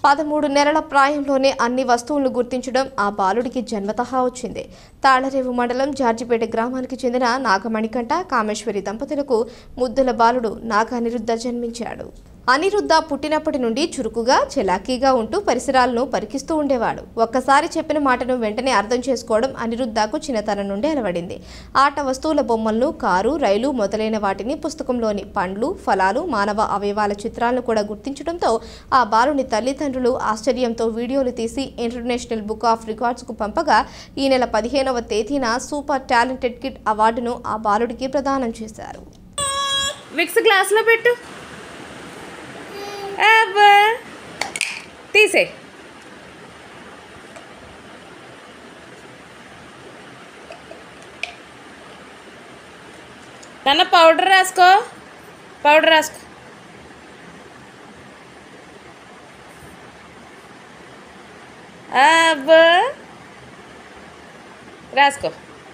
పదమూడు నెలల ప్రాయంలోనే అన్ని వస్తువులను గుర్తించడం ఆ బాలుడికి జన్మతహా వచ్చింది తాళరేవు మండలం జార్జిపేట గ్రామానికి చెందిన నాగమణికంఠ కామేశ్వరి దంపతులకు ముద్దుల బాలుడు నాగ అనిరుద్ధ జన్మించాడు అనిరుద్ధ పుట్టినప్పటి నుండి చురుకుగా చెలాకీగా ఉంటూ పరిసరాలను పరికిస్తూ ఉండేవాడు ఒక్కసారి చెప్పిన మాటను వెంటనే అర్థం చేసుకోవడం అనిరుద్ధకు చిన్నతనం నుండి అలవడింది ఆట వస్తువుల బొమ్మలను కారు రైలు మొదలైన వాటిని పుస్తకంలోని పండ్లు ఫలాలు మానవ అవయవాల చిత్రాలను కూడా గుర్తించడంతో ఆ బాలుని తల్లిదండ్రులు ఆశ్చర్యంతో వీడియోలు తీసి ఇంటర్నేషనల్ బుక్ ఆఫ్ రికార్డ్స్కు పంపగా ఈ నెల పదిహేనవ తేదీన సూపర్ టాలెంటెడ్ కిడ్ అవార్డును ఆ బాలుడికి ప్రదానం చేశారు విక్స్ గ్లాస్లో పెట్టు అబ్బా తీసే నాన్న పౌడర్ రాసుకో పౌడర్ రాసుకో అబ్బా రాసుకో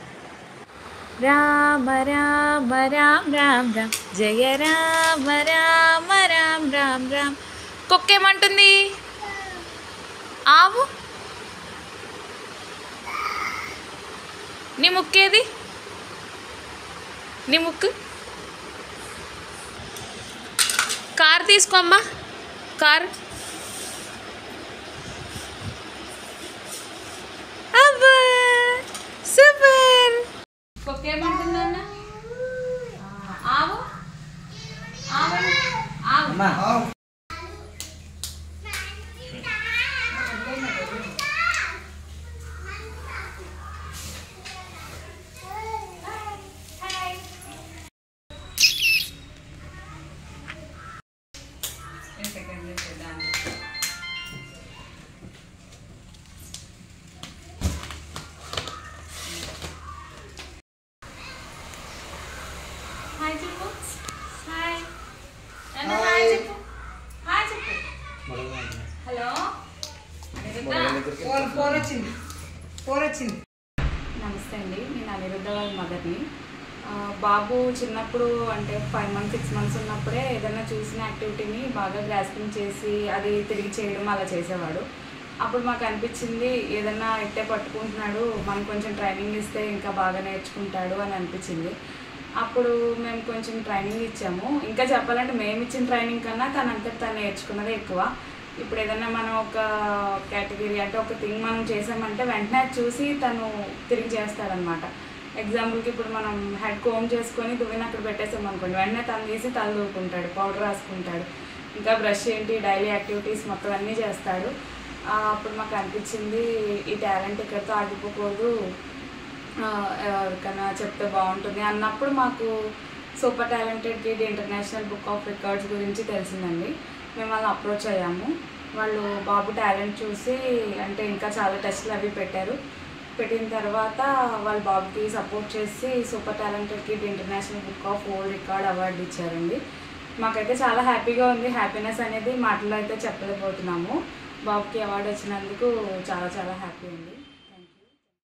రామ రామ రామ రామ రామ జయ రామ రామ రామ రామ రామ కుక్కేమంటుంది ఆవు నీ ముక్కేది నీ ముక్కు కార్ తీసుకోమ్మా కార్ అబ్బా సూపర్ కుక్కేమంటుందన్న ఆవు ఆవు ఆవు హాయ్ చెప్పు హాయ్ నాన్న హాయ్ చెప్పు హాయ్ చెప్పు హలో ఫోన్ ఫోన్ వచ్చింది ఫోన్ వచ్చింది నమస్తే అండి నేను అనిరుద్ధ వాళ్ళ మదర్ని ఆ, బాబు చిన్నప్పుడు అంటే ఫైవ్ మంత్స్ సిక్స్ మంత్స్ ఉన్నప్పుడే ఏదైనా చూసిన యాక్టివిటీని బాగా గ్రాస్పింగ్ చేసి అది తిరిగి చేయడం అలా చేసేవాడు అప్పుడు మాకు అనిపించింది ఏదన్నా ఇట్టే పట్టుకుంటున్నాడు మనం కొంచెం ట్రైనింగ్ ఇస్తే ఇంకా బాగా నేర్చుకుంటాడు అని అనిపించింది అప్పుడు మేము కొంచెం ట్రైనింగ్ ఇచ్చాము ఇంకా చెప్పాలంటే మేము ఇచ్చిన ట్రైనింగ్ కన్నా తనంతట తను నేర్చుకున్నదే ఎక్కువ ఇప్పుడు ఏదైనా మనం ఒక కేటగిరీ అంటే ఒక థింగ్ మనం చేసామంటే వెంటనే అది చూసి తను తిరిగి చేస్తాడనమాట ఎగ్జాంపుల్కి ఇప్పుడు మనం హెడ్ కోమ్ చేసుకొని దువ్విని అక్కడ పెట్టేసాం అనుకోండి వెంటనే తను తీసి తల దూకుంటాడు పౌడర్ రాసుకుంటాడు ఇంకా బ్రష్ ఏంటి డైలీ యాక్టివిటీస్ మొత్తం అన్నీ చేస్తాడు ఆ, అప్పుడు మాకు అనిపించింది ఈ టాలెంట్ ఇక్కడితో ఆగిపోకూడదు ఆ, ఎవరికైనా చెప్తే బాగుంటుంది అన్నప్పుడు మాకు super talented kid international book of records గురించి తెలిసిందండి మేము వాళ్ళని అప్రోచ్ అయ్యాము వాళ్ళు బాబు టాలెంట్ చూసి అంటే ఇంకా చాలా టెస్ట్లు అవి పెట్టారు పెట్టిన తర్వాత వాళ్ళ బాబుకి సపోర్ట్ చేసి super talented kid international book of world record award ఇచ్చారండి మాకైతే చాలా హ్యాపీగా ఉంది హ్యాపీనెస్ అనేది మాటల్లో అయితే చెప్పలేకపోతున్నాము బాబుకి అవార్డు వచ్చినందుకు చాలా చాలా హ్యాపీ అండి